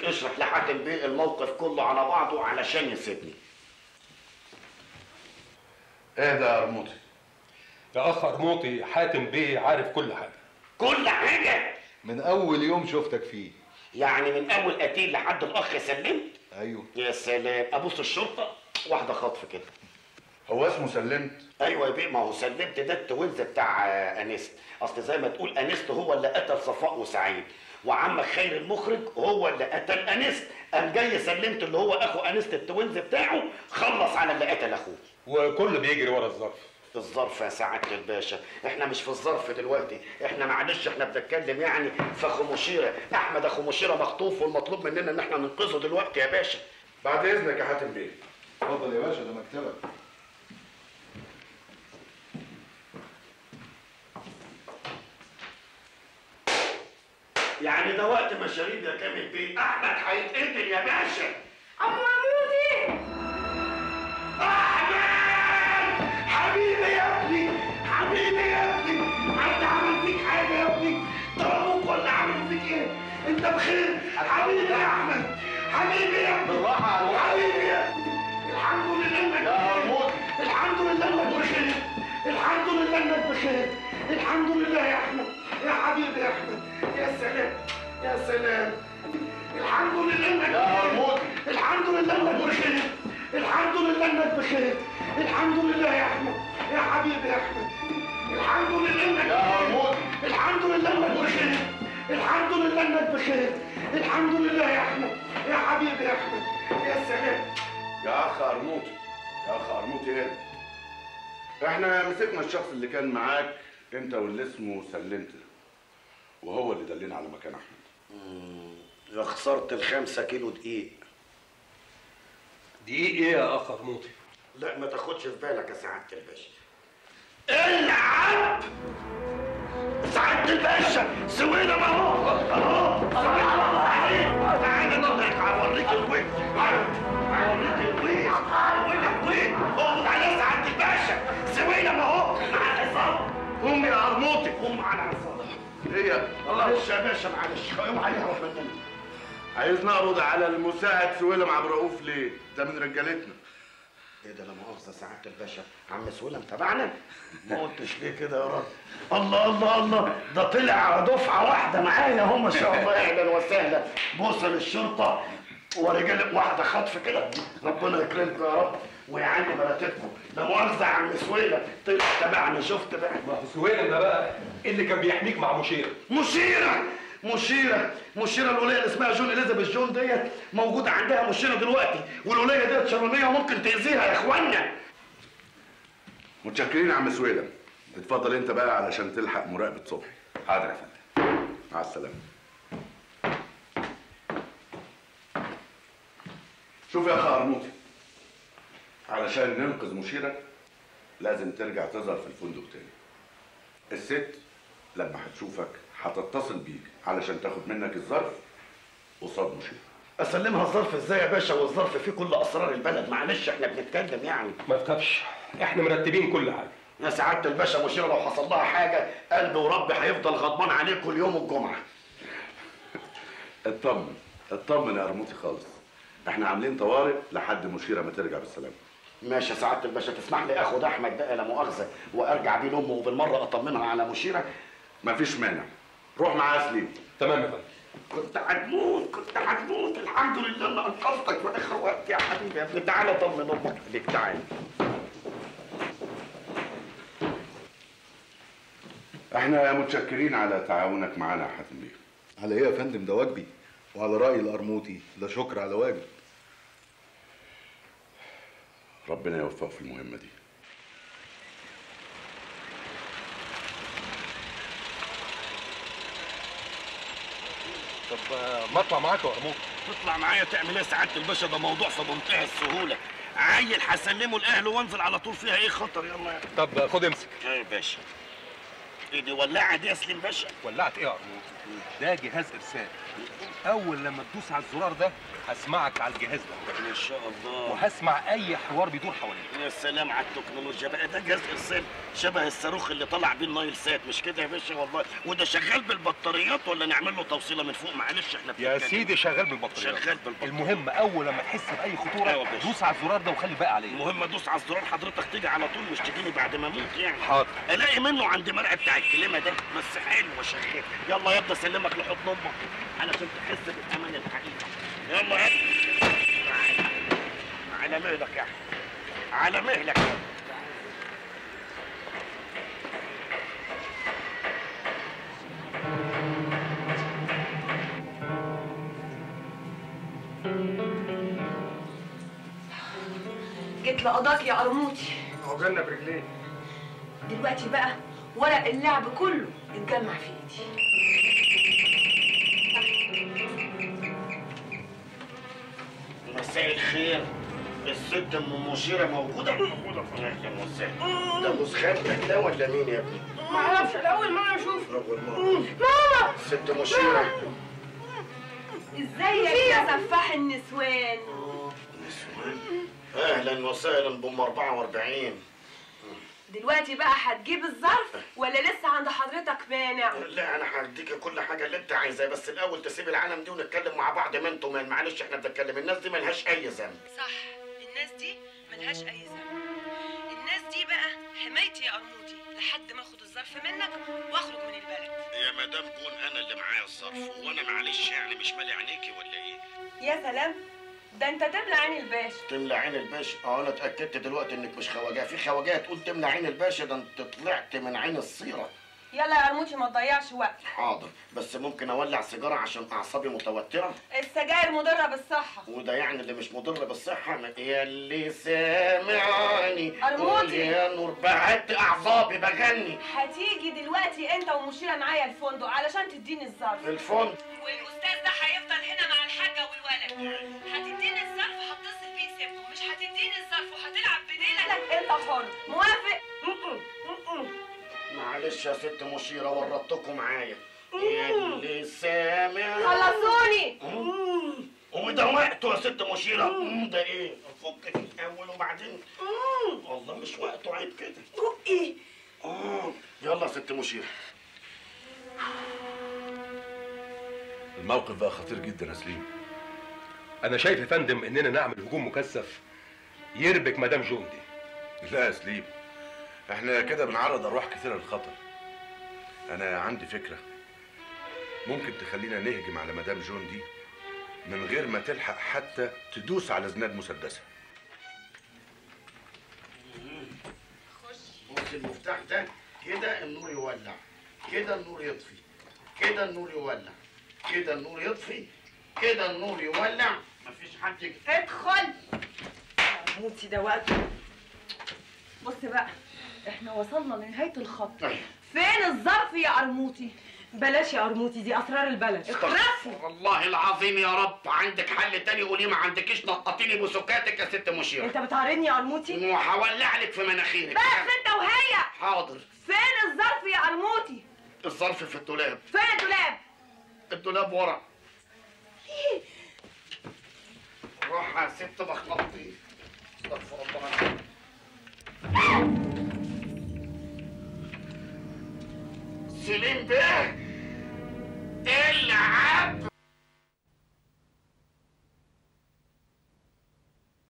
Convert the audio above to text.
خليك اشرح لحاتم بيه الموقف كله على بعضه علشان يسيبني ايه ده يا قرموطي يا اخ ارموطي حاتم بيه عارف كل حاجه كل حاجه من اول يوم شفتك فيه يعني من اول قتيل لحد الاخ سلمت ايوه يا سلام ابوس الشرطه واحده خطف كده هو اسمه سلمت ايوه يا بيه ما هو سلمت ده التوينز بتاع آه، انست اصل زي ما تقول انست هو اللي قتل صفاء وسعيد وعمك خير المخرج هو اللي قتل انست قام جاي سلمت اللي هو اخو انست التوينز بتاعه خلص على اللي قتل اخوه وكل بيجري ورا الظرف الظرف يا سعادة الباشا احنا مش في الظرف دلوقتي احنا معلش احنا بنتكلم يعني في اخو مشيرة احمد اخو مشيرة مخطوف والمطلوب مننا ان احنا ننقذه دلوقتي يا باشا بعد اذنك يا حاتم بيه اتفضل يا باشا ده مكتبك يعني ده وقت مشاريب يا كامل بيه احمد هيتقتل يا باشا أم محمودي احمد حبيبي يا ابني حبيبي يا ابني حد عمل فيك حاجه يا ابني ضربوك ولا عملوا فيك ايه انت بخير حبيبي يا احمد حبيبي يا ابني بالراحة على الوقت. حبيبي يا ابني الحمد لله انك يا بخير. قرموطي. الحمد لله انك بخير الحمد لله انك بخير الحمد لله يا احمد يا حبيبي يا احمد يا سلام يا سلام الحمد لله انك يا بخير قرموطي. الحمد لله انك بخير الحمد لله انك بخير الحمد لله يا احمد يا حبيبي يا احمد الحمد لله انك يا بخير قرموطي. الحمد لله انك بخير الحمد لله انك بخير الحمد لله يا احمد يا حبيبي يا احمد يا سلام يا اخ قرموطي يا اخ قرموطي ايه احنا مسكنا الشخص اللي كان معاك انت واللي اسمه سلمت ده. وهو اللي دلنا على مكان احمد يا خسرت الخمسة كيلو دقيق دقيق ايه يا اخ ارموطي لا ما تاخدش في بالك يا سعادة الباشا العب سعادة الباشا سوينا ما هو اهو سوينا ما هو عليك تعالى نضحك هوريك الويل هوريك الويل هوريك الويل اقعد على سعادة الباشا سوينا ما هو مع العصابة قوم يا قرموطي قوم على العصابة هي معلش يا باشا معلش اوعى يهرب مننا عايز نعرض على المساعد سويلم عبد الرؤوف ليه ده من رجالتنا ايه ده لا مؤاخذة سعادة الباشا عم سويلم تبعنا؟ ما قلتش ليه كده يا راجل؟ الله الله الله ده طلع دفعة واحدة معايا اهو ما شاء الله اهلا وسهلا بوصل الشرطة ورجال واحدة خطف كده ربنا يكرمكم يا رب ويعلي مراتبكم لا مؤاخذة يا عم سويلم طلع تبعنا شفت بقى ما هو سويلم ده بقى اللي كان بيحميك مع مشير مشيرة مشيرة مشيرة الولاية اللي اسمها جون اليزابيث جون ديت موجودة عندها مشيرة دلوقتي والولاية ديت شرانية وممكن تأذيها يا اخوانا متشكرين يا عم سويلم اتفضل انت بقى علشان تلحق مراقبة صبحي حاضر يا فندم مع السلامة شوف يا اخ قرموطي علشان ننقذ مشيرك لازم ترجع تظهر في الفندق تاني الست لما هتشوفك هتتصل بيك علشان تاخد منك الظرف قصاد مشيرك اسلمها الظرف ازاي يا باشا والظرف فيه كل اسرار البلد معلش احنا بنتكلم يعني ما تخافش احنا مرتبين كل حاجه يا سعادة الباشا مشيرة لو حصل لها حاجة قلبي وربي هيفضل غضبان عليك كل يوم الجمعة اطمن اطمن يا قرموطي خالص احنا عاملين طوارئ لحد مشيرة ما ترجع بالسلامة ماشي يا سعادة الباشا تسمح لي اخد احمد بقى لا مؤاخذة وارجع بيه لامه وبالمرة اطمنها على مشيرة مفيش مانع روح معاه سليم تمام يا فندم كنت هتموت كنت هتموت الحمد لله ان انقذتك في اخر وقت يا حبيبي يا ابني تعالى طمن امك عليك تعالى احنا متشكرين على تعاونك معانا يا حاتم بيه على ايه يا فندم ده واجبي وعلى رأي القرموطي لا شكر على واجب ربنا يوفقك في المهمة دي طب ما اطلع معاك يا ارموطي تطلع معايا تعمل ايه يا سعادة الباشا ده موضوع في منتهى السهولة عيل هسلمه لاهله وانزل على طول فيها ايه خطر يلا يا طب خد امسك يا باشا ايه دي ولاعه دي يا سليم باشا ولعت ايه يا قرموطي ده جهاز ارسال اول لما تدوس على الزرار ده هسمعك على الجهاز ده ما شاء الله وهسمع اي حوار بيدور حواليك يا سلام على التكنولوجيا بقى ده جهاز ارسال شبه الصاروخ اللي طلع بيه النايل سات مش كده يا باشا والله وده شغال بالبطاريات ولا نعمل له توصيله من فوق معلش احنا يا بنتكلم. سيدي شغال بالبطاريات شغال بالبطاريات. المهم اول لما تحس باي أيوة خطوره يا باشا. دوس على الزرار ده وخلي الباقي عليه المهم ادوس على الزرار حضرتك تيجي على طول مش تجيني بعد ما اموت يعني حاضر الاقي منه عند مرعى بتاع الكلمه ده بس حلو وشغال يلا يا ابني اسلمك لحضن امك علشان تحس بالامان الحقيقي يلا يا ابني تعال. على مهلك يا احمد على مهلك يا ابني. جيت لقضاك يا قرموطي عقلنا برجليه دلوقتي بقى ورق اللعب كله اتجمع في ايدي مساء الخير الست ام مشيره موجوده موجوده اهلا وسهلا ده جوز خالتك ده ولا مين يا ابني؟ ما اعرفش الاول مره اشوف اول مره ماما ست مشيره ازيك يا سفاح النسوان نسوان اهلا وسهلا بام 44 دلوقتي بقى هتجيب الظرف ولا لسه عند حضرتك مانع لا انا هديك كل حاجه اللي انت عايزاه بس الاول تسيب العالم دي ونتكلم مع بعض مان تو مان معلش احنا بنتكلم الناس دي ملهاش اي ذنب صح الناس دي ملهاش اي ذنب الناس دي بقى حمايتي يا قرموطي لحد ما اخد الظرف منك واخرج من البلد يا مدام جون انا اللي معايا الظرف وانا معلش يعني مش مالي عينيكي ولا ايه يا سلام ده انت تبلع عين الباشا تملى عين الباشا اه انا اتاكدت دلوقتي انك مش خواجاه في خواجاه تقول تملى عين الباشا ده انت طلعت من عين الصيره يلا يا قرموطي ما تضيعش وقت حاضر بس ممكن اولع سيجاره عشان اعصابي متوتره السجاير مضره بالصحه وده يعني اللي مش مضر بالصحة ما- يا اللي سامعني أرموتي. قول يا نور بعدت أعصابي بغني هتيجي دلوقتي انت ومشيره معايا الفندق علشان تديني الظرف الفون والاستاذ ده هيفضل هنا مع الحاجه والولد هتديني الظرف هتصل بيه سيبكم مش هتديني الظرف وهتلعب بديلك انت حر موافق معلش يا ست مشيرة ورطتكم معايا يا اللي سامع خلصوني مم. وده وقته يا ست مشيرة مم، ده ايه فكك الأول وبعدين والله مش وقته عيب كده ايه آه. يلا يا ست مشيرة الموقف بقى خطير جدا يا سليم انا شايف يا فندم اننا نعمل هجوم مكثف يربك مدام جون دي لا يا سليم احنا كده بنعرض ارواح كثيره للخطر انا عندي فكره ممكن تخلينا نهجم على مدام جون دي من غير ما تلحق حتى تدوس على زناد مسدسها بص المفتاح ده كده النور يولع كده النور يطفي كده النور يولع كده النور يطفي كده النور يولع مفيش حد يجي ادخل موتي ده وقته بص بقى احنا وصلنا لنهايه الخط أيوة. فين الظرف يا قرموطي بلاش يا قرموطي دي اسرار البلد اخرسوا استغفر الله العظيم يا رب عندك حل تاني قولي ما عندكيش نقطيني بسكاتك يا ست مشيرة انت بتعارضني يا قرموطي وهولع لك في مناخيرك بس انت وهي حاضر فين الظرف يا قرموطي الظرف في الدولاب فين الدولاب الدولاب ورا روح يا ست بخلطي استغفر